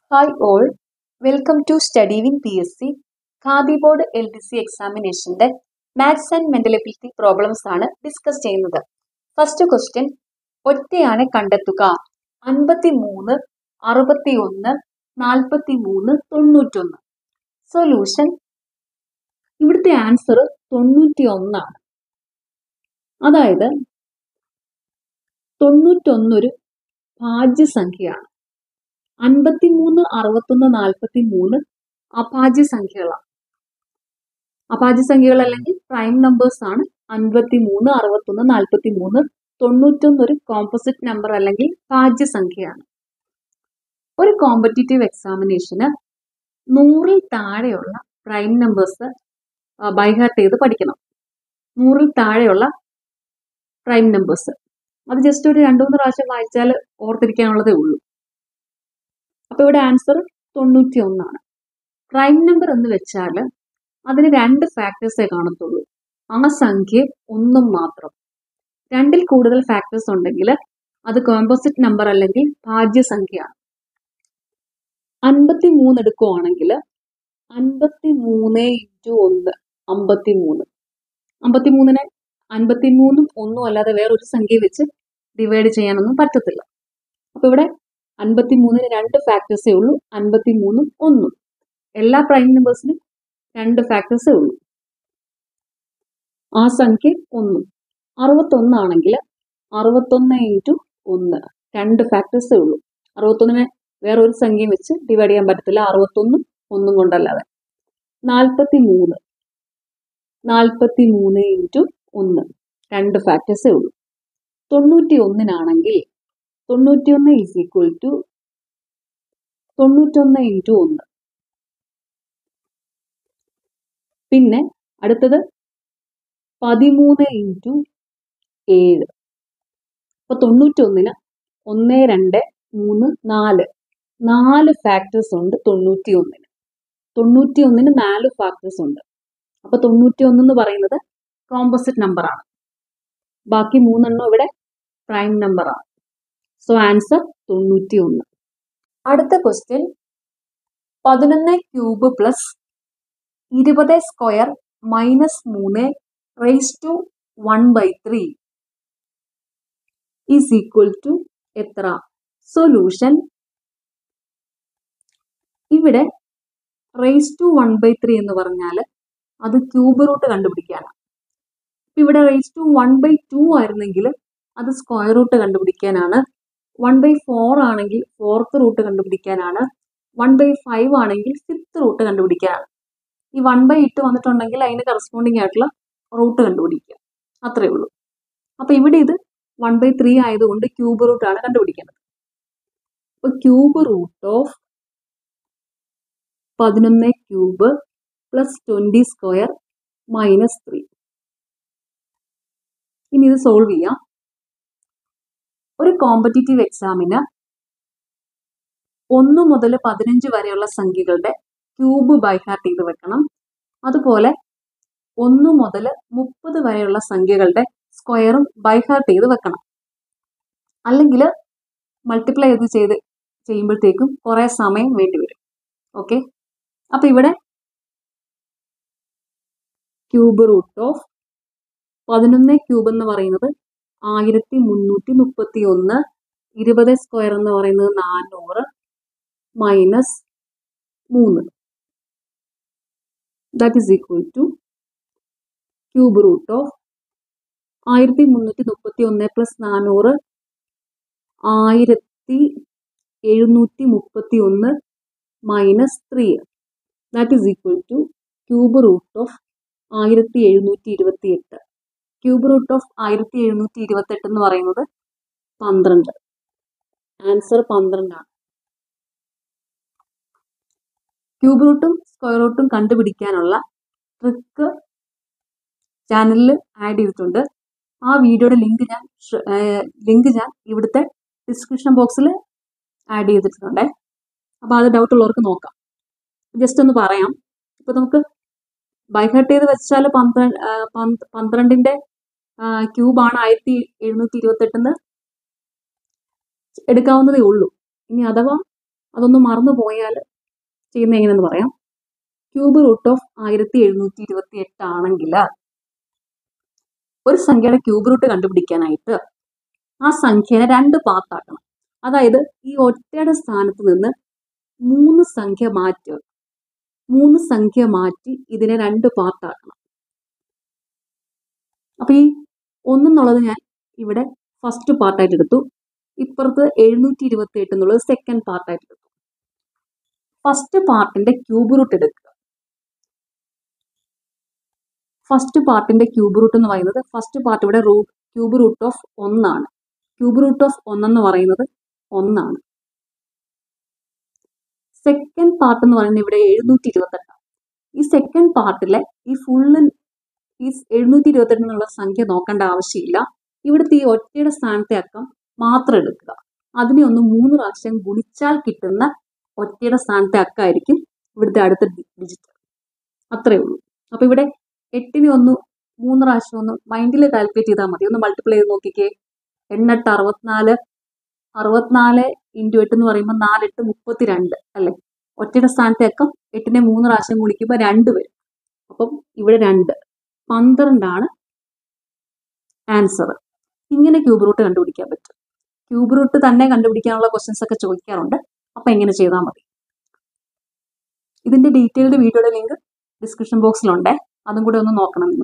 hi all welcome to study win P S C Khadi board L D C എക്സാമിനേഷന്റെ maths and mental ability problems ആണ് discuss ചെയ്യുന്നത് first question ഒറ്റയാണെ കണ്ടെത്തുക അൻപത്തി മൂന്ന് അറുപത്തി ഒന്ന് നാൽപ്പത്തി മൂന്ന് തൊണ്ണൂറ്റൊന്ന് സൊല്യൂഷൻ ഇവിടുത്തെ ആൻസർ തൊണ്ണൂറ്റി ഒന്നാണ് അതായത് തൊണ്ണൂറ്റൊന്നൊരു ഭാജ്യസംഖ്യയാണ് അൻപത്തിമൂന്ന് അറുപത്തൊന്ന് നാൽപ്പത്തി മൂന്ന് അഭാജ്യ സംഖ്യകളാണ് അഭാജ്യ സംഖ്യകൾ അല്ലെങ്കിൽ പ്രൈം നമ്പേഴ്സ് ആണ് അൻപത്തി മൂന്ന് അറുപത്തൊന്ന് നാൽപ്പത്തി മൂന്ന് തൊണ്ണൂറ്റൊന്ന് ഒരു കോമ്പോസിറ്റ് നമ്പർ അല്ലെങ്കിൽ ഭാജ്യ സംഖ്യയാണ് ഒരു കോമ്പറ്റേറ്റീവ് എക്സാമിനേഷന് നൂറിൽ താഴെയുള്ള പ്രൈം നമ്പേഴ്സ് ബൈഹാർട്ട് ചെയ്ത് പഠിക്കണം നൂറിൽ താഴെയുള്ള പ്രൈം നമ്പേഴ്സ് അത് ജസ്റ്റ് ഒരു രണ്ടു മൂന്ന് പ്രാവശ്യം വായിച്ചാൽ ഓർത്തിരിക്കാനുള്ളതേ ഉള്ളൂ അപ്പൊ ഇവിടെ ആൻസർ തൊണ്ണൂറ്റി ഒന്നാണ് പ്രൈം നമ്പർ എന്ന് വെച്ചാൽ അതിന് രണ്ട് ഫാക്ടേഴ്സേ കാണത്തുള്ളൂ ആ സംഖ്യ ഒന്നും മാത്രം രണ്ടിൽ കൂടുതൽ ഫാക്ടേഴ്സ് ഉണ്ടെങ്കിൽ അത് കോമ്പോസിറ്റ് നമ്പർ അല്ലെങ്കിൽ ഭാജ്യസംഖ്യയാണ് അൻപത്തി മൂന്ന് എടുക്കുവാണെങ്കിൽ അൻപത്തി മൂന്ന് ഇൻറ്റു ഒന്ന് അമ്പത്തി മൂന്ന് അമ്പത്തി മൂന്നിനെ അൻപത്തി മൂന്നും ഒന്നും അല്ലാതെ വേറൊരു സംഖ്യ വെച്ച് ഡിവൈഡ് ചെയ്യാനൊന്നും പറ്റത്തില്ല അപ്പൊ ഇവിടെ അൻപത്തി മൂന്നിന് രണ്ട് ഫാക്ടേഴ്സേ ഉള്ളൂ അൻപത്തി മൂന്നും ഒന്നും എല്ലാ പ്രൈം നമ്പേഴ്സിനും രണ്ട് ഫാക്ടേഴ്സേ ഉള്ളൂ ആ സംഖ്യ ഒന്നും അറുപത്തൊന്നാണെങ്കിൽ അറുപത്തൊന്ന് ഇൻറ്റു ഒന്ന് രണ്ട് ഫാക്ടേഴ്സേ ഉള്ളൂ അറുപത്തൊന്നിനെ വേറെ ഒരു സംഖ്യയും വെച്ച് ഡിവൈഡ് ചെയ്യാൻ പറ്റത്തില്ല അറുപത്തൊന്നും ഒന്നും കൊണ്ടല്ലാതെ നാൽപ്പത്തി മൂന്ന് നാൽപ്പത്തി മൂന്ന് ഇൻറ്റു ഒന്ന് രണ്ട് ഫാക്ടേഴ്സേ ഉള്ളൂ തൊണ്ണൂറ്റി ഒന്നിനാണെങ്കിൽ തൊണ്ണൂറ്റിയൊന്ന് ഈസ് ഈക്വൽ ടു തൊണ്ണൂറ്റൊന്ന് ഇൻറ്റു ഒന്ന് പിന്നെ അടുത്തത് പതിമൂന്ന് ഇൻറ്റു ഏഴ് അപ്പൊ തൊണ്ണൂറ്റൊന്നിന് ഒന്ന് രണ്ട് മൂന്ന് നാല് നാല് ഫാക്ടേഴ്സ് ഉണ്ട് തൊണ്ണൂറ്റി ഒന്നിന് തൊണ്ണൂറ്റി ഒന്നിന് നാല് ഫാക്ടേഴ്സ് ഉണ്ട് അപ്പൊ തൊണ്ണൂറ്റി ഒന്ന് എന്ന് പറയുന്നത് കോമ്പോസിറ്റ് നമ്പർ ആണ് ബാക്കി മൂന്നെണ്ണം ഇവിടെ പ്രൈം നമ്പർ ആണ് സോ ആൻസർ തൊണ്ണൂറ്റി ഒന്ന് അടുത്ത ക്വസ്റ്റ്യൻ പതിനൊന്ന് ക്യൂബ് പ്ലസ് ഇരുപത് സ്ക്വയർ മൈനസ് മൂന്ന് raise to one by three is equal to എത്ര സൊല്യൂഷൻ ഇവിടെ raise to one by three എന്ന് പറഞ്ഞാൽ അത് ക്യൂബ് റൂട്ട് കണ്ടുപിടിക്കാനാണ് ഇവിടെ raise to one by two ആയിരുന്നെങ്കിൽ അത് സ്ക്വയർ റൂട്ട് കണ്ടുപിടിക്കാനാണ് വൺ ബൈ ഫോർ ആണെങ്കിൽ ഫോർത്ത് റൂട്ട് കണ്ടുപിടിക്കാനാണ് വൺ ബൈ ഫൈവ് ആണെങ്കിൽ ഫിഫ്ത്ത് റൂട്ട് കണ്ടുപിടിക്കാനാണ് ഈ വൺ ബൈ ഇട്ട് വന്നിട്ടുണ്ടെങ്കിൽ അതിന് കറസ്പോണ്ടിങ് ആയിട്ടുള്ള റൂട്ട് കണ്ടുപിടിക്കുക അത്രേ ഉള്ളൂ അപ്പൊ ഇവിടെ ഇത് വൺ ബൈ ത്രീ ആയതുകൊണ്ട് ക്യൂബ് റൂട്ട് ആണ് കണ്ടുപിടിക്കേണ്ടത് അപ്പൊ ക്യൂബ് റൂട്ട് ഓഫ് പതിനൊന്ന് cube plus twenty square minus three ഇനി ഇത് സോൾവ് ചെയ്യാം ഒരു കോമ്പറ്റേറ്റീവ് എക്സാമിന് ഒന്ന് മുതൽ പതിനഞ്ച് വരെയുള്ള സംഖ്യകളുടെ ക്യൂബ് ബൈഹാർട്ട് ചെയ്ത് വെക്കണം അതുപോലെ ഒന്ന് മുതൽ മുപ്പത് വരെയുള്ള സംഖ്യകളുടെ സ്ക്വയറും ബൈഹാർട്ട് ചെയ്ത് വെക്കണം അല്ലെങ്കിൽ മൾട്ടിപ്ലൈ ചെയ്ത് ചെയ്ത് ചെയ്യുമ്പോഴത്തേക്കും കുറേ സമയം വേണ്ടി വരും ഓക്കെ അപ്പൊ ഇവിടെ ക്യൂബ് റൂട്ട് ഓഫ് പതിനൊന്ന് ക്യൂബ് എന്ന് പറയുന്നത് ആയിരത്തി മുന്നൂറ്റി മുപ്പത്തി ഒന്ന് ഇരുപത് സ്ക്വയർ എന്ന് പറയുന്നത് നാനൂറ് മൈനസ് മൂന്ന് that is equal to cube root of ആയിരത്തി മുന്നൂറ്റി മുപ്പത്തി ഒന്ന് പ്ലസ് നാനൂറ് ആയിരത്തി എഴുന്നൂറ്റി മുപ്പത്തി ഒന്ന് minus three that is equal to cube root of ആയിരത്തി എഴുന്നൂറ്റി ഇരുപത്തി എട്ട് ക്യൂബ് റൂട്ട് ഓഫ് ആയിരത്തി എഴുന്നൂറ്റി ഇരുപത്തെട്ട് എന്ന് പറയുന്നത് പന്ത്രണ്ട് ആൻസർ പന്ത്രണ്ടാണ് ക്യൂബ് റൂട്ടും സ്ക്വയർ റൂട്ടും കണ്ടുപിടിക്കാനുള്ള ട്രിക്ക് ചാനലിൽ ആഡ് ചെയ്തിട്ടുണ്ട് ആ വീഡിയോയുടെ ലിങ്ക് ഞാൻ ലിങ്ക് ഞാൻ ഇവിടുത്തെ ഡിസ്ക്രിപ്ഷൻ ബോക്സിൽ ആഡ് ചെയ്തിട്ടുണ്ട് അപ്പോൾ അത് ഡൗട്ട് ഉള്ളവർക്ക് നോക്കാം ജസ്റ്റ് ഒന്ന് പറയാം ഇപ്പൊ നമുക്ക് ബൈഹർട്ട് ചെയ്ത് വെച്ചാൽ പന്ത്രണ്ട് പന്ത്രണ്ടിന്റെ ക്യൂബാണ് ആയിരത്തി എഴുന്നൂറ്റി ഇരുപത്തെട്ടിന്ന് എടുക്കാവുന്നതേ ഉള്ളൂ ഇനി അഥവാ അതൊന്ന് മറന്നു പോയാൽ ചെയ്യുന്ന എങ്ങനെയെന്ന് പറയാം ക്യൂബ് റൂട്ട് ഓഫ് ആയിരത്തി എഴുന്നൂറ്റി ഇരുപത്തി എട്ട് ആണെങ്കിൽ ഒരു സംഖ്യയുടെ ക്യൂബ് റൂട്ട് കണ്ടുപിടിക്കാനായിട്ട് ആ സംഖ്യനെ രണ്ട് പാർട്ടാക്കണം അതായത് ഈ ഒറ്റയുടെ സ്ഥാനത്ത് നിന്ന് മൂന്ന് സംഖ്യ മാറ്റുക മൂന്ന് സംഖ്യ മാറ്റി ഇതിനെ രണ്ട് പാർട്ടാക്കണം അപ്പൊ ഈ ഒന്നെന്നുള്ളത് ഞാൻ ഇവിടെ ഫസ്റ്റ് പാർട്ടായിട്ട് എടുത്തു ഇപ്പുറത്ത് എഴുന്നൂറ്റി ഇരുപത്തി എട്ട് എന്നുള്ളത് സെക്കൻഡ് പാർട്ടായിട്ട് എടുത്തു ഫസ്റ്റ് പാർട്ടിന്റെ ക്യൂബ് റൂട്ട് എടുക്കുക ഫസ്റ്റ് പാർട്ടിന്റെ ക്യൂബ് റൂട്ട് എന്ന് പറയുന്നത് ഫസ്റ്റ് പാർട്ട് ഇവിടെ റൂട്ട് ക്യൂബ് റൂട്ട് ഓഫ് ഒന്നാണ് ക്യൂബ് റൂട്ട് ഓഫ് ഒന്നെന്ന് പറയുന്നത് ഒന്നാണ് സെക്കൻഡ് പാർട്ട് എന്ന് പറയുന്നത് ഇവിടെ എഴുന്നൂറ്റി ഇരുപത്തെട്ടാണ് ഈ സെക്കൻഡ് പാർട്ടിലെ ഈ ഫുള്ള് ഈ എഴുന്നൂറ്റി ഇരുപത്തെട്ട് എന്നുള്ള സംഖ്യ നോക്കേണ്ട ആവശ്യമില്ല ഇവിടുത്തെ ഈ ഒറ്റയുടെ സ്ഥാനത്തെ അക്കം മാത്രം എടുക്കുക അതിനെ ഒന്ന് മൂന്ന് പ്രാവശ്യം ഗുണിച്ചാൽ കിട്ടുന്ന ഒറ്റയുടെ സ്ഥാനത്തെ അക്കമായിരിക്കും ഇവിടുത്തെ അടുത്ത ഡിജിറ്റ് അത്രേ ഉള്ളൂ അപ്പൊ ഇവിടെ എട്ടിനെ ഒന്ന് മൂന്ന് പ്രാവശ്യം ഒന്ന് മൈൻഡിൽ കാൽക്കുലേറ്റ് ചെയ്താൽ മതി ഒന്ന് മൾട്ടിപ്ലൈ ചെയ്ത് നോക്കിക്കേ എണ്ണെട്ട് അറുപത്തിനാല് അറുപത്തിനാല് ഇൻറ്റു എട്ട് എന്ന് പറയുമ്പോൾ നാലെട്ട് മുപ്പത്തി രണ്ട് അല്ലേ ഒറ്റയുടെ സ്ഥാനത്തെ അക്കം എട്ടിനെ മൂന്ന് പ്രാവശ്യം ഗുണിക്കുമ്പോൾ രണ്ട് വരും അപ്പം ഇവിടെ രണ്ട് പന്ത്രണ്ടാണ് ആൻസർ ഇങ്ങനെ ക്യൂബ് റൂട്ട് കണ്ടുപിടിക്കാൻ പറ്റും ക്യൂബ് റൂട്ട് തന്നെ കണ്ടുപിടിക്കാനുള്ള ക്വസ്റ്റ്യൻസ് ഒക്കെ ചോദിക്കാറുണ്ട് അപ്പൊ എങ്ങനെ ചെയ്താൽ മതി ഇതിന്റെ ഡീറ്റെയിൽഡ് വീഡിയോയുടെ ലിങ്ക് ഡിസ്ക്രിപ്ഷൻ ബോക്സിലുണ്ട് അതും കൂടെ ഒന്ന് നോക്കണം നിങ്ങൾ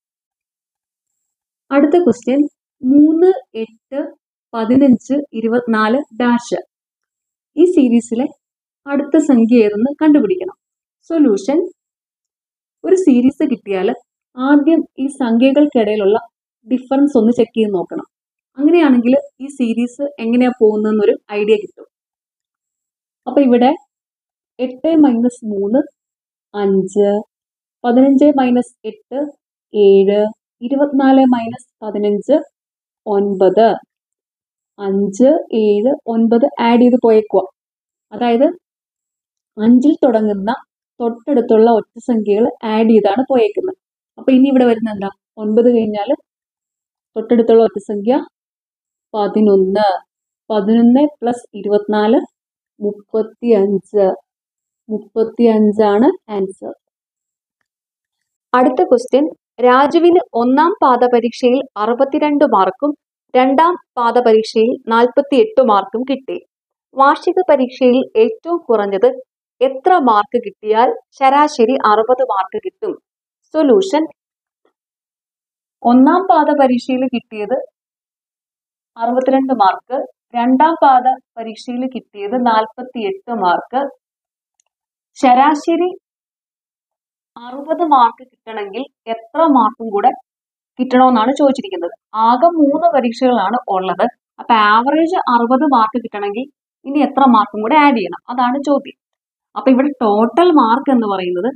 അടുത്ത ക്വസ്റ്റ്യൻ മൂന്ന് എട്ട് പതിനഞ്ച് ഇരുപത്തിനാല് ഡാഷ് ഈ സീരീസിലെ അടുത്ത സംഖ്യ ഏതെന്ന് കണ്ടുപിടിക്കണം സൊല്യൂഷൻ ഒരു സീരീസ് കിട്ടിയാൽ ആദ്യം ഈ സംഖ്യകൾക്കിടയിലുള്ള ഡിഫറൻസ് ഒന്ന് ചെക്ക് ചെയ്ത് നോക്കണം അങ്ങനെയാണെങ്കിൽ ഈ സീരീസ് എങ്ങനെയാ പോകുന്നതെന്നൊരു ഐഡിയ കിട്ടും അപ്പൊ ഇവിടെ എട്ട് മൈനസ് മൂന്ന് അഞ്ച് പതിനഞ്ച് മൈനസ് എട്ട് ഏഴ് ഇരുപത്തിനാല് മൈനസ് പതിനഞ്ച് ഒൻപത് അഞ്ച് ഏഴ് ഒൻപത് ആഡ് ചെയ്ത് പോയേക്കുക അതായത് അഞ്ചിൽ തുടങ്ങുന്ന തൊട്ടടുത്തുള്ള ഒറ്റ സംഖ്യകൾ ആഡ് ചെയ്താണ് പോയേക്കുന്നത് അപ്പൊ ഇനി ഇവിടെ വരുന്നത് എന്താ ഒൻപത് കഴിഞ്ഞാൽ തൊട്ടടുത്തുള്ള ഒറ്റ സംഖ്യ പതിനൊന്ന് പതിനൊന്ന് പ്ലസ് ഇരുപത്തിനാല് മുപ്പത്തി അഞ്ച് മുപ്പത്തി അഞ്ചാണ് ആൻസർ അടുത്ത ക്വസ്റ്റ്യൻ രാജുവിന് ഒന്നാം പാദ പരീക്ഷയിൽ അറുപത്തിരണ്ട് മാർക്കും രണ്ടാം പാദ പരീക്ഷയിൽ നാൽപ്പത്തി എട്ട് മാർക്കും കിട്ടി വാർഷിക പരീക്ഷയിൽ ഏറ്റവും കുറഞ്ഞത് എത്ര മാർക്ക് കിട്ടിയാൽ ശരാശരി അറുപത് മാർക്ക് കിട്ടും സൊല്യൂഷൻ ഒന്നാം പാദ പരീക്ഷയിൽ കിട്ടിയത് അറുപത്തിരണ്ട് മാർക്ക് രണ്ടാം പാദ പരീക്ഷയിൽ കിട്ടിയത് നാൽപ്പത്തി എട്ട് മാർക്ക് ശരാശരി അറുപത് മാർക്ക് കിട്ടണമെങ്കിൽ എത്ര മാർക്കും കൂടെ കിട്ടണമെന്നാണ് ചോദിച്ചിരിക്കുന്നത് ആകെ മൂന്ന് പരീക്ഷകളാണ് ഉള്ളത് അപ്പൊ ആവറേജ് അറുപത് മാർക്ക് കിട്ടണമെങ്കിൽ ഇനി എത്ര മാർക്കും കൂടെ ആഡ് ചെയ്യണം അതാണ് ചോദ്യം അപ്പൊ ഇവിടെ ടോട്ടൽ മാർക്ക് എന്ന് പറയുന്നത്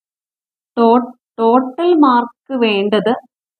ടോട്ടൽ മാർക്ക് വേണ്ടത്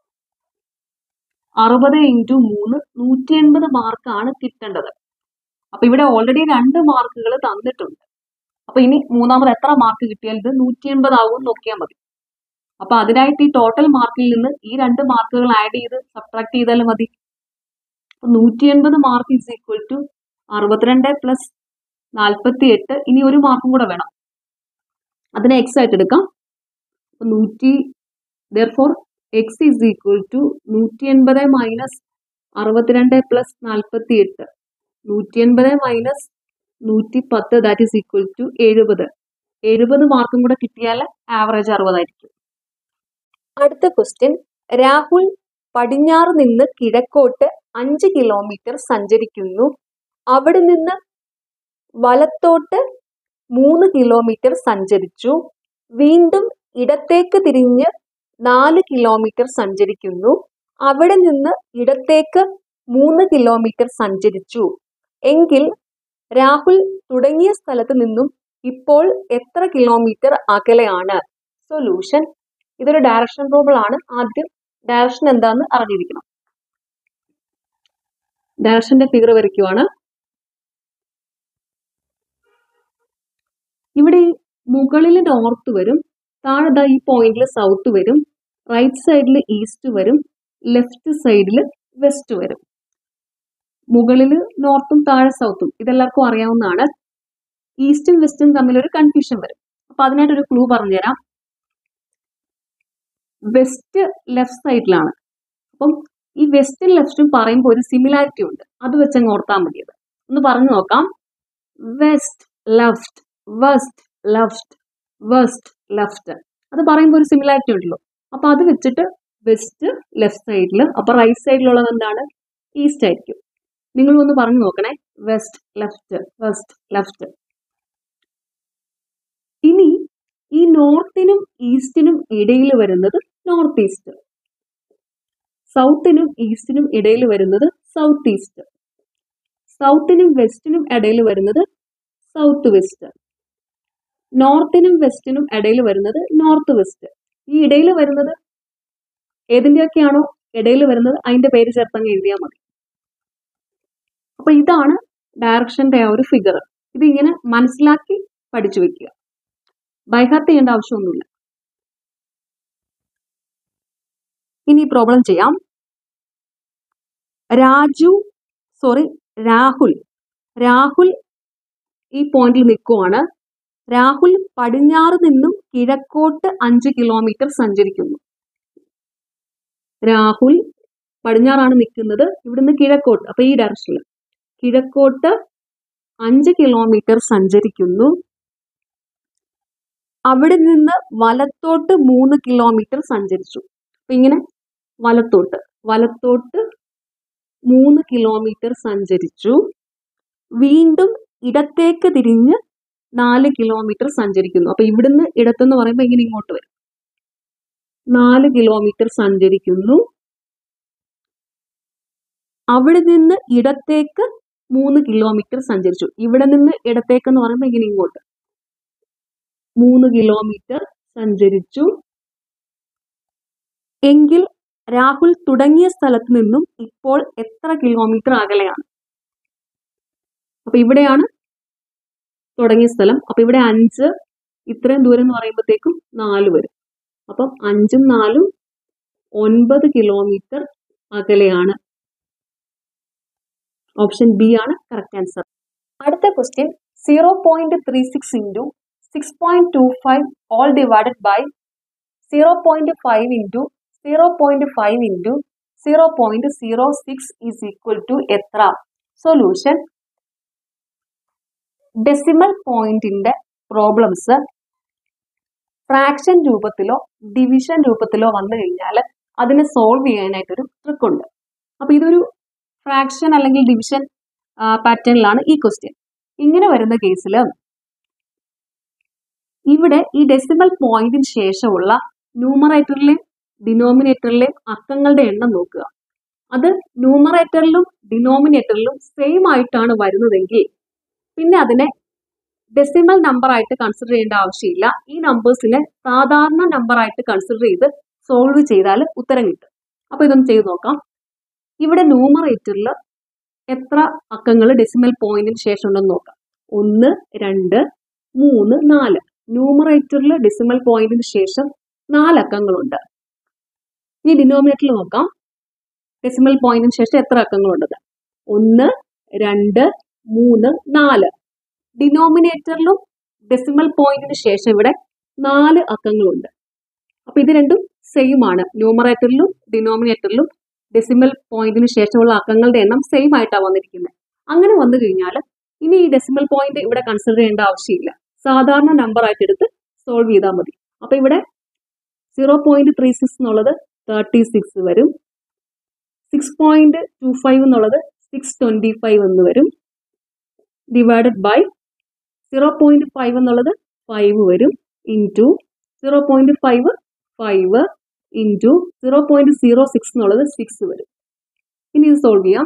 അറുപത് ഇൻറ്റു മൂന്ന് നൂറ്റി എൺപത് മാർക്കാണ് കിട്ടേണ്ടത് അപ്പൊ ഇവിടെ ഓൾറെഡി രണ്ട് മാർക്കുകൾ തന്നിട്ടുണ്ട് അപ്പൊ ഇനി മൂന്നാമത് എത്ര മാർക്ക് കിട്ടിയാൽ ഇത് നൂറ്റി എൺപത് ആവും നോക്കിയാൽ മതി അപ്പൊ അതിനായിട്ട് ഈ ടോട്ടൽ മാർക്കിൽ നിന്ന് ഈ രണ്ട് മാർക്കുകൾ ആഡ് ചെയ്ത് സബ്ട്രാക്ട് ചെയ്താലും മതി നൂറ്റി എൺപത് മാർക്ക് ഇസ് ഈക്വൽ ടു അറുപത്തിരണ്ട് പ്ലസ് നാൽപ്പത്തി എട്ട് ഇനി ഒരു മാർക്കും കൂടെ വേണം അതിനെ എക്സ് ആയിട്ട് എടുക്കാം അപ്പൊ നൂറ്റി therefore x is equal to നൂറ്റി എൺപത് മൈനസ് അറുപത്തിരണ്ട് പ്ലസ് നാൽപ്പത്തി എട്ട് നൂറ്റി എൺപത് മൈനസ് നൂറ്റി പത്ത് ദാറ്റ് ഈസ് ഈക്വൽ ടു എഴുപത് എഴുപത് മാർക്കും കൂടെ കിട്ടിയാൽ ആവറേജ് അറുപതായിരിക്കും അടുത്ത ക്വസ്റ്റ്യൻ രാഹുൽ പടിഞ്ഞാറ് നിന്ന് കിഴക്കോട്ട് അഞ്ച് കിലോമീറ്റർ സഞ്ചരിക്കുന്നു അവിടെ നിന്ന് വലത്തോട്ട് മൂന്ന് കിലോമീറ്റർ സഞ്ചരിച്ചു വീണ്ടും ഇടത്തേക്ക് തിരിഞ്ഞ് നാല് കിലോമീറ്റർ സഞ്ചരിക്കുന്നു അവിടെ നിന്ന് ഇടത്തേക്ക് മൂന്ന് കിലോമീറ്റർ സഞ്ചരിച്ചു എങ്കിൽ രാഹുൽ തുടങ്ങിയ സ്ഥലത്ത് നിന്നും ഇപ്പോൾ എത്ര കിലോമീറ്റർ അകലെയാണ് സൊല്യൂഷൻ ഇതൊരു ഡയറക്ഷൻ പ്രോബിൾ ആണ് ആദ്യം ഡയറക്ഷൻ എന്താന്ന് അറിഞ്ഞിരിക്കണം ഡയറക്ഷന്റെ ഫിഗർ വരയ്ക്കുവാണ് ഇവിടെ ഈ മുകളിൽ നോർത്ത് വരും താഴെ ദാ ഈ പോയിന്റിൽ സൗത്ത് വരും റൈറ്റ് സൈഡിൽ ഈസ്റ്റ് വരും ലെഫ്റ്റ് സൈഡിൽ വെസ്റ്റ് വരും മുകളിൽ നോർത്തും താഴെ സൗത്തും ഇതെല്ലാവർക്കും അറിയാവുന്നതാണ് ഈസ്റ്റും വെസ്റ്റും തമ്മിൽ ഒരു കൺഫ്യൂഷൻ വരും അപ്പൊ അതിനായിട്ട് ഒരു ക്ലൂ പറഞ്ഞുതരാം വെസ്റ്റ് ലെഫ്റ്റ് സൈഡിലാണ് അപ്പം ഈ വെസ്റ്റും ലെഫ്റ്റും പറയുമ്പോൾ ഒരു സിമിലാരിറ്റി ഉണ്ട് അത് വെച്ച് അങ്ങ് ഓർത്താൽ മതിയത് ഒന്ന് പറഞ്ഞു നോക്കാം west left west left west left അത് പറയുമ്പോൾ ഒരു സിമിലാരിറ്റി ഉണ്ടല്ലോ അപ്പൊ അത് വെച്ചിട്ട് വെസ്റ്റ് ലെഫ്റ്റ് സൈഡിൽ അപ്പൊ റൈറ്റ് സൈഡിലുള്ളത് എന്താണ് ഈസ്റ്റ് ആയിരിക്കും നിങ്ങൾ ഒന്ന് പറഞ്ഞു നോക്കണേ വെസ്റ്റ് ലെഫ്റ്റ് വെസ്റ്റ് ലെഫ്റ്റ് ഇനി ഈ നോർത്തിനും ഈസ്റ്റിനും ഇടയിൽ വരുന്നത് നോർത്ത് ഈസ്റ്റ് സൗത്തിനും ഈസ്റ്റിനും ഇടയിൽ വരുന്നത് സൗത്ത് ഈസ്റ്റ് സൗത്തിനും വെസ്റ്റിനും ഇടയിൽ വരുന്നത് സൗത്ത് വെസ്റ്റ് നോർത്തിനും വെസ്റ്റിനും ഇടയിൽ വരുന്നത് നോർത്ത് വെസ്റ്റ് ഈ ഇടയിൽ വരുന്നത് ഏതിൻ്റെയൊക്കെയാണോ ഇടയിൽ വരുന്നത് അതിന്റെ പേര് ചേർത്തങ്ങ് എഴുതിയാൽ മതി അപ്പൊ ഇതാണ് ഡയറക്ഷന്റെ ആ ഒരു ഫിഗർ ഇത് ഇങ്ങനെ മനസ്സിലാക്കി പഠിച്ചു വെക്കുക ബൈഹാർട്ട് ചെയ്യേണ്ട ആവശ്യമൊന്നുമില്ല ഇനി പ്രോബ്ലം ചെയ്യാം രാജു സോറി രാഹുൽ രാഹുൽ ഈ പോയിന്റിൽ നിൽക്കുവാണ് രാഹുൽ പടിഞ്ഞാറ് നിന്നും കിഴക്കോട്ട് അഞ്ച് കിലോമീറ്റർ സഞ്ചരിക്കുന്നു രാഹുൽ പടിഞ്ഞാറാണ് നിൽക്കുന്നത് ഇവിടുന്ന് കിഴക്കോട്ട് അപ്പൊ ഈ ഡയറക്ഷനിൽ കിഴക്കോട്ട് അഞ്ച് കിലോമീറ്റർ സഞ്ചരിക്കുന്നു അവിടെ നിന്ന് വലത്തോട്ട് മൂന്ന് കിലോമീറ്റർ സഞ്ചരിച്ചു അപ്പൊ ഇങ്ങനെ വലത്തോട്ട് വലത്തോട്ട് മൂന്ന് കിലോമീറ്റർ സഞ്ചരിച്ചു വീണ്ടും ഇടത്തേക്ക് തിരിഞ്ഞ് നാല് കിലോമീറ്റർ സഞ്ചരിക്കുന്നു അപ്പൊ ഇവിടുന്ന് ഇടത്തെന്ന് പറയുമ്പോൾ ഇങ്ങനെ ഇങ്ങോട്ട് വരും നാല് കിലോമീറ്റർ സഞ്ചരിക്കുന്നു അവിടെ നിന്ന് ഇടത്തേക്ക് മൂന്ന് കിലോമീറ്റർ സഞ്ചരിച്ചു ഇവിടെ നിന്ന് ഇടത്തേക്ക് എന്ന് പറയുമ്പോൾ ഇങ്ങനെ ഇങ്ങോട്ട് മൂന്ന് കിലോമീറ്റർ സഞ്ചരിച്ചു എങ്കിൽ രാഹുൽ തുടങ്ങിയ സ്ഥലത്ത് നിന്നും ഇപ്പോൾ എത്ര കിലോമീറ്റർ അകലെയാണ് അപ്പൊ ഇവിടെയാണ് തുടങ്ങിയ സ്ഥലം അപ്പൊ ഇവിടെ അഞ്ച് ഇത്രയും ദൂരം എന്ന് പറയുമ്പോഴത്തേക്കും നാല് വരും അപ്പം അഞ്ചും നാലും ഒൻപത് കിലോമീറ്റർ അകലെയാണ് ഓപ്ഷൻ ബി ആണ് കറക്റ്റ് ആൻസർ അടുത്ത question zero point three six into six point two five all divided by zero point five into zero point five into zero point zero six is equal to എത്ര solution decimal പോയിന്റിന്റെ problems fraction രൂപത്തിലോ division രൂപത്തിലോ വന്നു കഴിഞ്ഞാൽ അതിനെ solve ചെയ്യാനായിട്ടൊരു trick ഉണ്ട് അപ്പൊ ഇതൊരു ഫ്രാക്ഷൻ അല്ലെങ്കിൽ ഡിവിഷൻ പാറ്റേണിലാണ് ഈ ക്വസ്റ്റ്യൻ ഇങ്ങനെ വരുന്ന കേസിൽ ഇവിടെ ഈ ഡെസിമൽ പോയിന്റിന് ശേഷമുള്ള ന്യൂമറേറ്ററിലെയും ഡിനോമിനേറ്ററിലെയും അക്കങ്ങളുടെ എണ്ണം നോക്കുക അത് ന്യൂമറേറ്ററിലും ഡിനോമിനേറ്ററിലും സെയിം ആയിട്ടാണ് വരുന്നതെങ്കിൽ പിന്നെ അതിനെ ഡെസിമൽ നമ്പർ ആയിട്ട് കൺസിഡർ ചെയ്യേണ്ട ആവശ്യമില്ല ഈ നമ്പേഴ്സിനെ സാധാരണ നമ്പർ ആയിട്ട് കൺസിഡർ ചെയ്ത് സോൾവ് ചെയ്താൽ ഉത്തരം കിട്ടും അപ്പൊ ഇതൊന്ന് ചെയ്ത് നോക്കാം ഇവിടെ ന്യൂമറേറ്ററിൽ എത്ര അക്കങ്ങൾ ഡെസിമൽ പോയിന്റിന് ശേഷം ഉണ്ടെന്ന് നോക്കാം ഒന്ന് രണ്ട് മൂന്ന് നാല് ന്യൂമറേറ്ററിൽ ഡെസിമൽ പോയിന്റിന് ശേഷം നാല് അക്കങ്ങളുണ്ട് ഈ ഡിനോമിനേറ്ററിൽ നോക്കാം ഡെസിമൽ പോയിന്റിന് ശേഷം എത്ര അക്കങ്ങളുണ്ട് ഒന്ന് രണ്ട് മൂന്ന് നാല് ഡിനോമിനേറ്ററിലും ഡെസിമൽ പോയിന്റിന് ശേഷം ഇവിടെ നാല് അക്കങ്ങളുണ്ട് അപ്പൊ ഇത് രണ്ടും സെയിം ആണ് ന്യൂമറേറ്ററിലും ഡിനോമിനേറ്ററിലും ഡെസിമൽ പോയിന്റിന് ശേഷമുള്ള അക്കങ്ങളുടെ എണ്ണം സെയിം ആയിട്ടാണ് വന്നിരിക്കുന്നത് അങ്ങനെ വന്നു കഴിഞ്ഞാൽ ഇനി ഈ ഡെസിമൽ പോയിന്റ് ഇവിടെ കൺസിഡർ ചെയ്യേണ്ട ആവശ്യമില്ല സാധാരണ നമ്പർ ആയിട്ട് എടുത്ത് സോൾവ് ചെയ്താൽ മതി അപ്പൊ ഇവിടെ സീറോ പോയിന്റ് ത്രീ സിക്സ് എന്നുള്ളത് തേർട്ടി സിക്സ് വരും സിക്സ് പോയിന്റ് ടു ഫൈവ് എന്നുള്ളത് സിക്സ് ട്വന്റി ഫൈവ് എന്ന് വരും divided by zero point five എന്നുള്ളത് ഫൈവ് വരും into zero point five five into zero point zero six എന്നുള്ളത് സിക്സ് വരും ഇനി ഇത് സോൾവ് ചെയ്യാം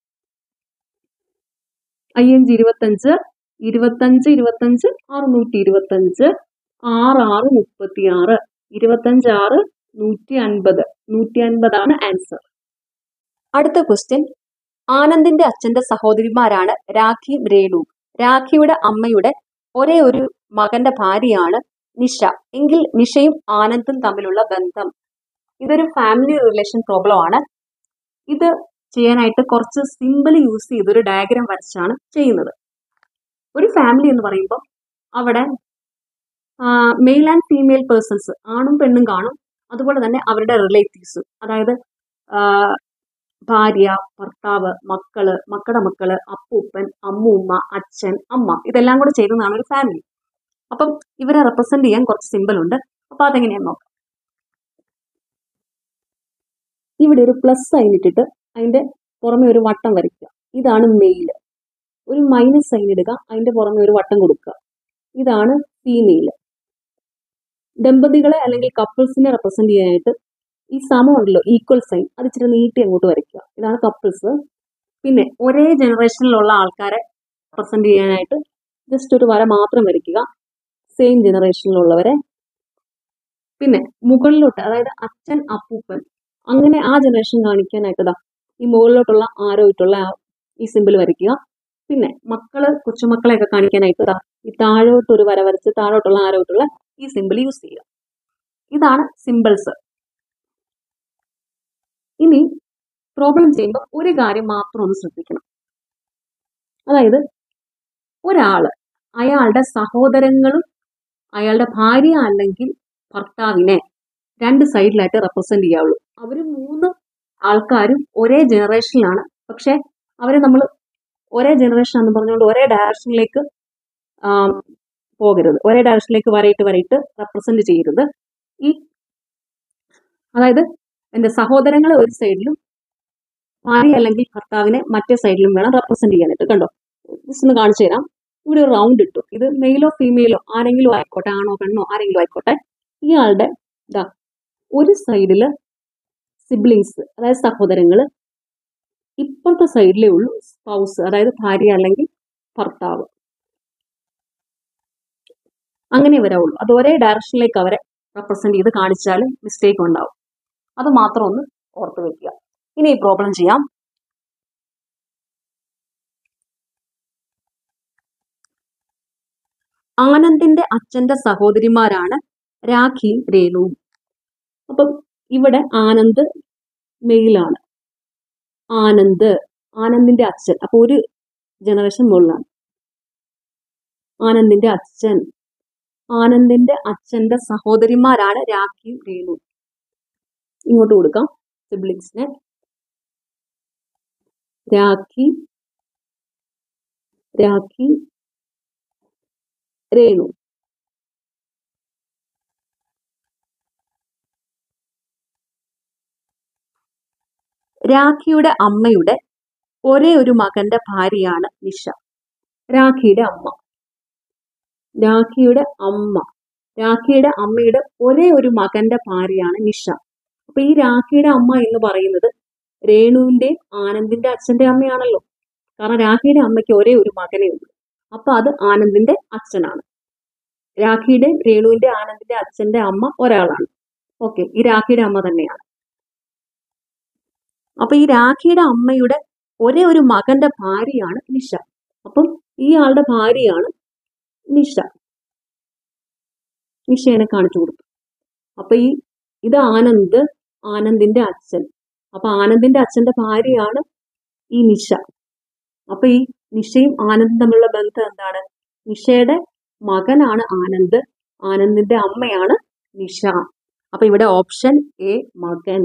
അയ്യഞ്ച് ഇരുപത്തഞ്ച് ഇരുപത്തഞ്ച് ഇരുപത്തഞ്ച് അറുന്നൂറ്റി ഇരുപത്തഞ്ച് ആറ് ആറ് മുപ്പത്തി ആറ് ഇരുപത്തഞ്ച് ആറ് നൂറ്റി അൻപത് നൂറ്റി അൻപതാണ് ആൻസർ അടുത്ത ക്വസ്റ്റ്യൻ ആനന്ദിന്റെ അച്ഛന്റെ സഹോദരിമാരാണ് രാഖിയും രേണു രാഖിയുടെ അമ്മയുടെ ഒരേ ഒരു മകന്റെ ഭാര്യയാണ് നിഷ എങ്കിൽ നിഷയും ആനന്ദും തമ്മിലുള്ള ബന്ധം ഇതൊരു ഫാമിലി റിലേഷൻ പ്രോബ്ലം ആണ് ഇത് ചെയ്യാനായിട്ട് കുറച്ച് സിമ്പിൾ യൂസ് ചെയ്തൊരു ഡയഗ്രാം വരച്ചാണ് ചെയ്യുന്നത് ഒരു ഫാമിലി എന്ന് പറയുമ്പോൾ അവിടെ മെയിൽ ആൻഡ് ഫീമെയിൽ പേഴ്സൺസ് ആണും പെണ്ണും കാണും അതുപോലെ തന്നെ അവരുടെ റിലേറ്റീവ്സ് അതായത് ആ, ഭാര്യ ഭർത്താവ് മക്കള് മക്കളുടെ മക്കള് അപ്പൂപ്പൻ അമ്മൂമ്മ അച്ഛൻ അമ്മ ഇതെല്ലാം കൂടെ ചേരുന്നതാണ് ഒരു ഫാമിലി അപ്പം ഇവരെ റെപ്രസെന്റ് ചെയ്യാൻ കുറച്ച് സിമ്പിൾ ഉണ്ട് അപ്പൊ അതെങ്ങനെയാന്ന് നോക്കാം ഇവിടെ ഒരു പ്ലസ് സൈൻ ഇട്ടിട്ട് അതിന്റെ പുറമെ ഒരു വട്ടം വരയ്ക്കുക ഇതാണ് മെയിൽ ഒരു മൈനസ് സൈൻ ഇടുക അതിന്റെ പുറമെ ഒരു വട്ടം കൊടുക്കുക ഇതാണ് ഫീമെയിൽ ദമ്പതികളെ അല്ലെങ്കിൽ കപ്പിൾസിനെ റെപ്രസെന്റ് ചെയ്യാനായിട്ട് ഈ സമം ഉണ്ടല്ലോ ഈക്വൽ സൈൻ അത് ഇച്ചിരി നീട്ടി അങ്ങോട്ട് വരയ്ക്കുക ഇതാണ് കപ്പിൾസ് പിന്നെ ഒരേ ജനറേഷനിലുള്ള ആൾക്കാരെ റെപ്രസെന്റ് ചെയ്യാനായിട്ട് ജസ്റ്റ് ഒരു വര മാത്രം വരയ്ക്കുക സെയിം ജനറേഷനിലുള്ളവരെ പിന്നെ മുകളിലോട്ട് അതായത് അച്ഛൻ അപ്പൂപ്പൻ അങ്ങനെ ആ ജനറേഷൻ കാണിക്കാനായിട്ട് ദാ ഈ മുകളിലോട്ടുള്ള ആരോ ഇട്ടുള്ള ആ ഈ സിമ്പിൾ വരയ്ക്കുക പിന്നെ മക്കള് കൊച്ചുമക്കളെയൊക്കെ കാണിക്കാനായിട്ട് ദാ ഈ താഴോട്ട് ഒരു വര വരച്ച് താഴോട്ടുള്ള ആരോ ഇട്ടുള്ള ഈ സിമ്പിൾ യൂസ് ചെയ്യുക ഇതാണ് സിമ്പിൾസ് ഇനി പ്രോബ്ലം ചെയ്യുമ്പോൾ ഒരു കാര്യം മാത്രം ഒന്ന് ശ്രദ്ധിക്കണം അതായത് ഒരാള് അയാളുടെ സഹോദരങ്ങളും അയാളുടെ ഭാര്യ അല്ലെങ്കിൽ ഭർത്താവിനെ രണ്ട് സൈഡിലായിട്ട് റെപ്രസെന്റ് ചെയ്യാവുള്ളൂ അവർ മൂന്ന് ആൾക്കാരും ഒരേ ജനറേഷനിലാണ് പക്ഷെ അവരെ നമ്മൾ ഒരേ ജനറേഷൻ എന്ന് പറഞ്ഞുകൊണ്ട് ഒരേ ഡയറക്ഷനിലേക്ക് പോകരുത് ഒരേ ഡയറക്ഷനിലേക്ക് വരയിട്ട് വരയിട്ട് റെപ്രസെന്റ് ചെയ്യരുത് ഈ അതായത് എന്റെ സഹോദരങ്ങളെ ഒരു സൈഡിലും ഭാര്യ അല്ലെങ്കിൽ ഭർത്താവിനെ മറ്റേ സൈഡിലും വേണം റെപ്രസെന്റ് ചെയ്യാനായിട്ട് കണ്ടോ ജസ്റ്റ് ഒന്ന് കാണിച്ചു തരാം ഇവിടെ ഒരു റൗണ്ട് ഇട്ടു ഇത് മെയിലോ ഫീമെയിലോ ആരെങ്കിലും ആയിക്കോട്ടെ ആണോ പെണ്ണോ ആരെങ്കിലും ആയിക്കോട്ടെ ഇയാളുടെ ഇതാ ഒരു സൈഡില് സിബ്ലിങ്സ് അതായത് സഹോദരങ്ങള് ഇപ്പുറത്തെ സൈഡിലേ ഉള്ളൂ സ്പൗസ് അതായത് ഭാര്യ അല്ലെങ്കിൽ ഭർത്താവ് അങ്ങനെ വരാവുള്ളൂ അത് ഒരേ ഡയറക്ഷനിലേക്ക് അവരെ റെപ്രസെന്റ് ചെയ്ത് കാണിച്ചാലും മിസ്റ്റേക്ക് ഉണ്ടാവും അത് മാത്രം ഒന്ന് ഓർത്ത് വെക്കുക ഇനി ഈ പ്രോബ്ലം ചെയ്യാം ആനന്ദിന്റെ അച്ഛന്റെ സഹോദരിമാരാണ് രാഖിയും രേണുവും അപ്പം ഇവിടെ ആനന്ദ് മെയിലാണ് ആനന്ദ് ആനന്ദിന്റെ അച്ഛൻ അപ്പൊ ഒരു ജനറേഷൻ മുകളിലാണ് ആനന്ദിന്റെ അച്ഛൻ ആനന്ദിന്റെ അച്ഛന്റെ സഹോദരിമാരാണ് രാഖിയും രേണുവും ഇങ്ങോട്ട് കൊടുക്കാം സിബ്ലിങ്സിനെ രാഖി രാഖി രേണു രാഖിയുടെ അമ്മയുടെ ഒരേ ഒരു മകന്റെ ഭാര്യയാണ് നിഷ രാഖിയുടെ അമ്മ രാഖിയുടെ അമ്മ രാഖിയുടെ അമ്മയുടെ ഒരേ ഒരു മകന്റെ ഭാര്യയാണ് നിഷ അപ്പൊ ഈ രാഖിയുടെ അമ്മ എന്ന് പറയുന്നത് രേണുവിന്റെയും ആനന്ദിന്റെ അച്ഛന്റെ അമ്മയാണല്ലോ കാരണം രാഖിയുടെ അമ്മയ്ക്ക് ഒരേ ഒരു മകനേ ഉള്ളൂ അപ്പൊ അത് ആനന്ദിന്റെ അച്ഛനാണ് രാഖിയുടെ രേണുവിന്റെ ആനന്ദിന്റെ അച്ഛന്റെ അമ്മ ഒരാളാണ് ഓക്കെ ഈ രാഖിയുടെ അമ്മ തന്നെയാണ് അപ്പൊ ഈ രാഖിയുടെ അമ്മയുടെ ഒരേ ഒരു മകന്റെ ഭാര്യയാണ് നിഷ അപ്പം ഈ ആളുടെ ഭാര്യയാണ് നിഷ നിഷേനെ കാണിച്ചു കൊടുത്തു അപ്പൊ ഈ ഇത് ആനന്ദ് ആനന്ദിന്റെ അച്ഛൻ അപ്പൊ ആനന്ദിന്റെ അച്ഛന്റെ ഭാര്യയാണ് ഈ നിഷ അപ്പൊ ഈ നിഷയും ആനന്ദും തമ്മിലുള്ള ബന്ധം എന്താണ് നിഷയുടെ മകനാണ് ആനന്ദ് ആനന്ദിന്റെ അമ്മയാണ് നിഷ അപ്പൊ ഇവിടെ ഓപ്ഷൻ എ മകൻ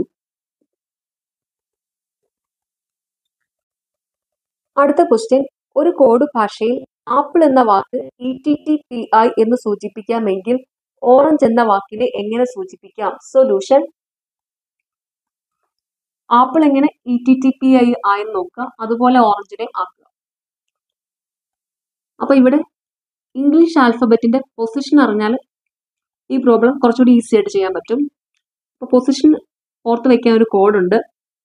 അടുത്ത ക്വസ്റ്റ്യൻ ഒരു കോഡ് ഭാഷയിൽ ആപ്പിൾ എന്ന വാക്ക് E T T P I എന്ന് സൂചിപ്പിക്കാമെങ്കിൽ ഓറഞ്ച് എന്ന വാക്കിനെ എങ്ങനെ സൂചിപ്പിക്കാം സൊല്യൂഷൻ ആപ്പിൾ എങ്ങനെ E T T P I ആയെന്ന് നോക്കുക അതുപോലെ ഓറഞ്ചിനെ ആക്കുക അപ്പൊ ഇവിടെ ഇംഗ്ലീഷ് ആൽഫബറ്റിന്റെ പൊസിഷൻ അറിഞ്ഞാൽ ഈ പ്രോബ്ലം കുറച്ചുകൂടി ഈസി ആയിട്ട് ചെയ്യാൻ പറ്റും അപ്പൊ പൊസിഷൻ ഓർത്ത് വെക്കാൻ ഒരു കോഡുണ്ട്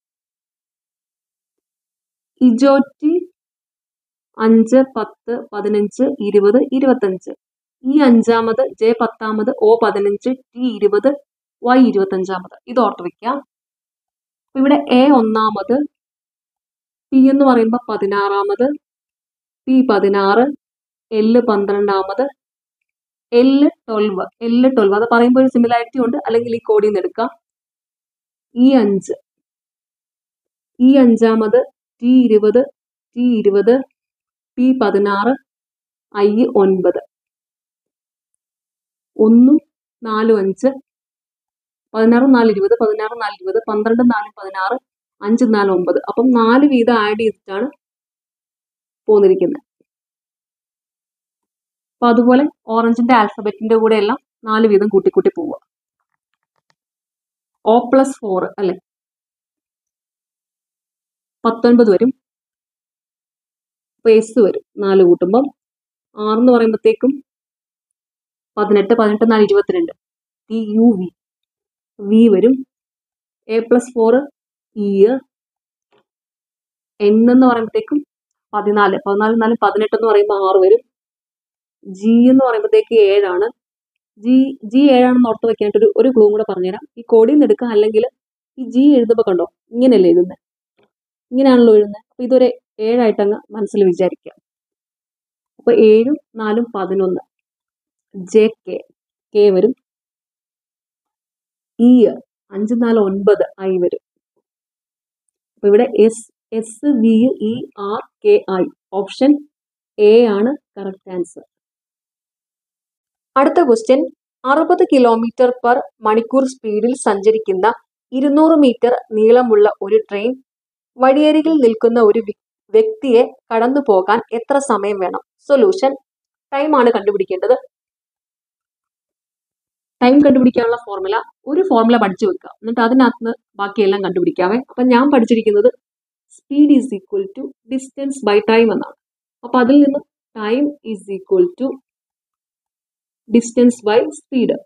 ഇജോറ്റി അഞ്ച് പത്ത് പതിനഞ്ച് ഇരുപത് ഇരുപത്തഞ്ച് ഈ അഞ്ചാമത് ജെ പത്താമത് ഒ പതിനഞ്ച് ടി ഇരുപത് വൈ ഇരുപത്തഞ്ചാമത് ഇത് ഓർത്ത് വെക്കാം അപ്പൊ ഇവിടെ എ ഒന്നാമത് പി എന്ന് പറയുമ്പോൾ പതിനാറാമത് പി പതിനാറ് എല് പന്ത്രണ്ടാമത് എല് ട്വൽവ് എല് ട്വൽവ് അത് പറയുമ്പോൾ ഒരു സിമിലാരിറ്റി ഉണ്ട് അല്ലെങ്കിൽ ഈ കോഡിൽ നിന്ന് എടുക്കാം ഈ അഞ്ച് ഈ അഞ്ചാമത് ടി ഇരുപത് ടി ഇരുപത് പി പതിനാറ് ഐ ഒൻപത് ഒന്നും നാലും അഞ്ച് പതിനാറ് നാല് ഇരുപത് പതിനാറ് നാല് ഇരുപത് പന്ത്രണ്ട് നാല് പതിനാറ് അഞ്ച് നാല് ഒമ്പത് അപ്പം നാല് വീതം ആഡ് ചെയ്തിട്ടാണ് പോന്നിരിക്കുന്നത് അപ്പൊ അതുപോലെ ഓറഞ്ചിന്റെ ആൽഫബറ്റിന്റെ കൂടെ എല്ലാം നാല് വീതം കൂട്ടി കൂട്ടി പോവുക ഒ പ്ലസ് ഫോർ അല്ലെ പത്തൊൻപത് വരും അപ്പൊ എസ് വരും നാല് കൂട്ടുമ്പം ആറെന്ന് പറയുമ്പോഴത്തേക്കും പതിനെട്ട് പതിനെട്ട് നാല് ഇരുപത്തിരണ്ട് ടി യു വി വി വരും A plus four E N എന്ന് പറയുമ്പോഴത്തേക്കും പതിനാല് പതിനാല് നാല് പതിനെട്ട് എന്ന് പറയുമ്പോൾ ആറ് വരും ജി എന്ന് പറയുമ്പോഴത്തേക്ക് ഏഴാണ് ജി ജി ഏഴാണെന്ന് ഓർത്ത് വെക്കാനായിട്ട് ഒരു ഒരു ക്ലൂ കൂടെ പറഞ്ഞുതരാം ഈ കോഡിൽ നിന്ന് എടുക്കാം അല്ലെങ്കിൽ ഈ ജി എഴുതുമ്പോൾ കണ്ടോ ഇങ്ങനെയല്ലേ എഴുതുന്നത് ഇങ്ങനെയാണല്ലോ എഴുതുന്നത് അപ്പൊ ഇതൊരു ഏഴായിട്ട് അങ്ങ് മനസ്സിൽ വിചാരിക്കാം അപ്പൊ ഏഴും നാലും പതിനൊന്ന് ജെ കെ കെ വരും ഇ അഞ്ച് നാല് ഒൻപത് ഐ വരും അപ്പൊ ഇവിടെ S S V E R K I option A ആണ് കറക്റ്റ് ആൻസർ അടുത്ത ക്വസ്റ്റ്യൻ അറുപത് കിലോമീറ്റർ പെർ മണിക്കൂർ സ്പീഡിൽ സഞ്ചരിക്കുന്ന ഇരുന്നൂറ് മീറ്റർ നീളമുള്ള ഒരു ട്രെയിൻ വഴിയരികിൽ നിൽക്കുന്ന ഒരു വി- വ്യക്തിയെ കടന്നു പോകാൻ എത്ര സമയം വേണം സൊല്യൂഷൻ ടൈമാണ് കണ്ടുപിടിക്കേണ്ടത് ടൈം കണ്ടുപിടിക്കാനുള്ള ഫോർമുല ഒരു ഫോർമുല പഠിച്ചു വെക്കുക എന്നിട്ട് അതിനകത്ത് നിന്ന് ബാക്കിയെല്ലാം കണ്ടുപിടിക്കാവേ അപ്പൊ ഞാൻ പഠിച്ചിരിക്കുന്നത് speed is equal to distance by time എന്നാണ് അപ്പൊ അതിൽ നിന്ന് time is equal to distance by speed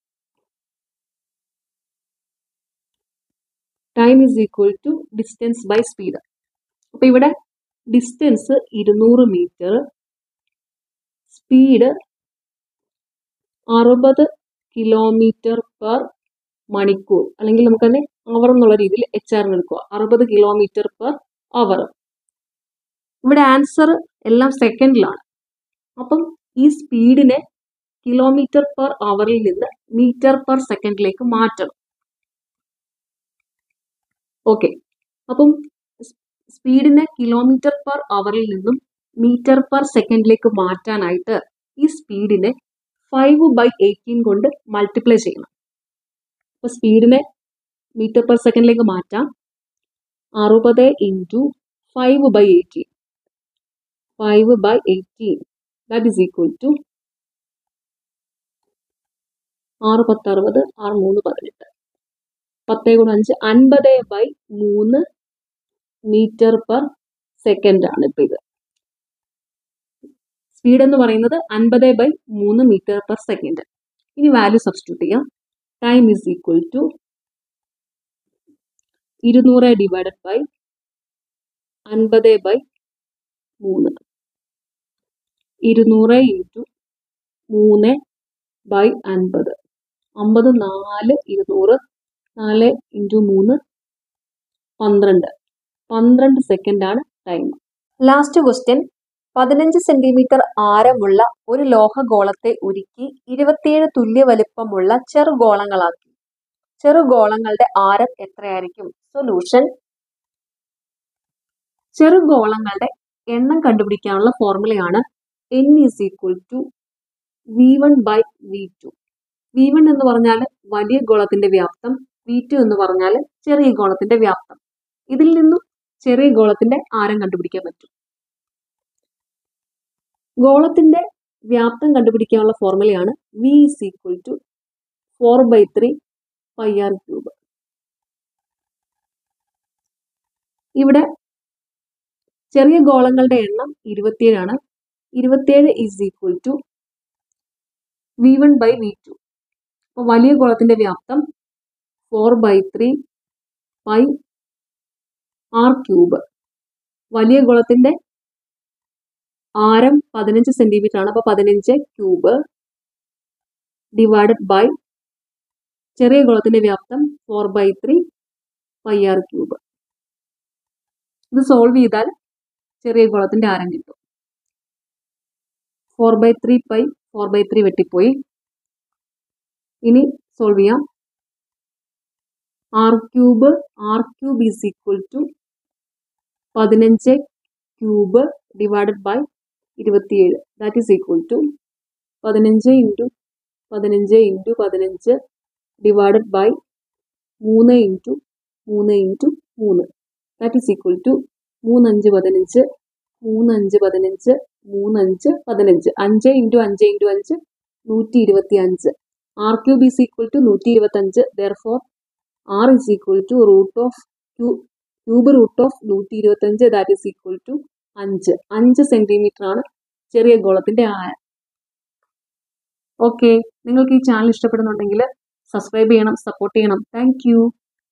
time is equal to distance by speed അപ്പൊ ഇവിടെ ഡിസ്റ്റൻസ് ഇരുന്നൂറ് മീറ്റർ സ്പീഡ് അറുപത് കിലോമീറ്റർ പെർ മണിക്കൂർ അല്ലെങ്കിൽ നമുക്ക് തന്നെ അവർ എന്നുള്ള രീതിയിൽ എച്ച് ആറിന് എടുക്കുക അറുപത് കിലോമീറ്റർ പെർ അവർ ഇവിടെ ആൻസർ എല്ലാം സെക്കൻഡിലാണ് അപ്പം ഈ സ്പീഡിനെ കിലോമീറ്റർ പെർ അവറിൽ നിന്ന് മീറ്റർ പെർ സെക്കൻഡിലേക്ക് മാറ്റണം ഓക്കെ അപ്പം സ്പീഡിനെ കിലോമീറ്റർ പെർ അവറിൽ നിന്നും മീറ്റർ പെർ സെക്കൻഡിലേക്ക് മാറ്റാനായിട്ട് ഈ സ്പീഡിനെ ഫൈവ് ബൈ എയ്റ്റീൻ കൊണ്ട് മൾട്ടിപ്ലൈ ചെയ്യണം അപ്പോൾ സ്പീഡിനെ മീറ്റർ പെർ സെക്കൻഡിലേക്ക് മാറ്റാം അറുപത് into five by eighteen five by eighteen that is equal to ആറ് പത്ത് അറുപത് ആറ് മൂന്ന് പതിനെട്ട് പത്തേ ഗുണം അഞ്ച് അൻപത് ബൈ മൂന്ന് മീറ്റർ പെർ സെക്കൻഡ് ആണ് ഇപ്പൊ ഇത് സ്പീഡ് എന്ന് പറയുന്നത് അൻപത് ബൈ മൂന്ന് മീറ്റർ പെർ സെക്കൻഡ് ഇനി വാല്യൂ സബ്സ്റ്റിറ്റ്യൂട്ട് ചെയ്യാം ടൈം ഇസ് ഈക്വൽ ടു ഇരുന്നൂറ് ഡിവൈഡഡ് ബൈ അൻപത് ബൈ മൂന്ന് ഇരുന്നൂറ് ഇൻറ്റു മൂന്ന് ബൈ അൻപത് അമ്പത് നാല് ഇരുന്നൂറ് നാല് ഇൻറ്റു മൂന്ന് പന്ത്രണ്ട് പന്ത്രണ്ട് സെക്കൻഡാണ് ടൈം ലാസ്റ്റ് ക്വസ്റ്റ്യൻ പതിനഞ്ച് സെന്റിമീറ്റർ ആരമുള്ള ഒരു ലോഹഗോളത്തെ ഉരുക്കി ഇരുപത്തിയേഴ് തുല്യ വലിപ്പമുള്ള ചെറുഗോളങ്ങളാക്കി ചെറുഗോളങ്ങളുടെ ആരം എത്രയായിരിക്കും സൊല്യൂഷൻ ചെറുഗോളങ്ങളുടെ എണ്ണം കണ്ടുപിടിക്കാനുള്ള ഫോർമുലയാണ് N is equal to V one by V two V one എന്ന് പറഞ്ഞാൽ വലിയ ഗോളത്തിന്റെ വ്യാപ്തം വി ടു എന്ന് പറഞ്ഞാൽ ചെറിയ ഗോളത്തിന്റെ വ്യാപ്തം ഇതിൽ നിന്നും ചെറിയ ഗോളത്തിന്റെ ആരം കണ്ടുപിടിക്കാൻ പറ്റും ഗോളത്തിന്റെ വ്യാപ്തം കണ്ടുപിടിക്കാനുള്ള ഫോർമുലയാണ് V is equal to four by three pi R cube ഇവിടെ ചെറിയ ഗോളങ്ങളുടെ എണ്ണം ഇരുപത്തിയേഴാണ് ഇരുപത്തിയേഴ് is equal to V one by V two അപ്പോൾ വലിയ ഗോളത്തിന്റെ വ്യാപ്തം four by three pi R cube വലിയ ഗോളത്തിന്റെ ആരം പതിനഞ്ച് സെന്റിമീറ്റർ ആണ് അപ്പോൾ പതിനഞ്ച് ക്യൂബ് ഡിവൈഡഡ് ബൈ ചെറിയ ഗോളത്തിന്റെ വ്യാപ്തം four by three pi R cube ഇത് സോൾവ് ചെയ്താൽ ചെറിയ ഗോളത്തിന്റെ ആരം കിട്ടും four by three pi four by three വെട്ടിപ്പോയി ഇനി സോൾവ് ചെയ്യാം R cube R cube is equal to പതിനഞ്ച് ക്യൂബ് ഡിവൈഡഡ് ബൈ ഇരുപത്തിയേഴ് ദാറ്റ് ഈസ് ഈക്വൽ ടു പതിനഞ്ച് ഇൻറ്റു പതിനഞ്ച് ഇൻറ്റു പതിനഞ്ച് ഡിവൈഡഡ് ബൈ മൂന്ന് ഇൻറ്റു മൂന്ന് ഇൻറ്റു മൂന്ന് ദാറ്റ് ഈസ് ഈക്വൽ ടു മൂന്നഞ്ച് പതിനഞ്ച് മൂന്നഞ്ച് പതിനഞ്ച് മൂന്നഞ്ച് പതിനഞ്ച് അഞ്ച് ഇൻറ്റു അഞ്ച് ഇൻറ്റു അഞ്ച് നൂറ്റി ഇരുപത്തി അഞ്ച് R cube is equal to നൂറ്റി ഇരുപത്തഞ്ച് therefore R is equal to root of ക്യൂ ക്യൂബ് റൂട്ട് ഓഫ് നൂറ്റി ഇരുപത്തഞ്ച് ദാറ്റ് ഈസ് ഈക്വൽ ടു അഞ്ച് അഞ്ച് സെൻറ്റിമീറ്റർ ആണ് ചെറിയ ഗോളത്തിൻ്റെ ആയം ഓക്കെ നിങ്ങൾക്ക് ഈ ചാനൽ ഇഷ്ടപ്പെടുന്നുണ്ടെങ്കിൽ സബ്സ്ക്രൈബ് ചെയ്യണം സപ്പോർട്ട് ചെയ്യണം താങ്ക്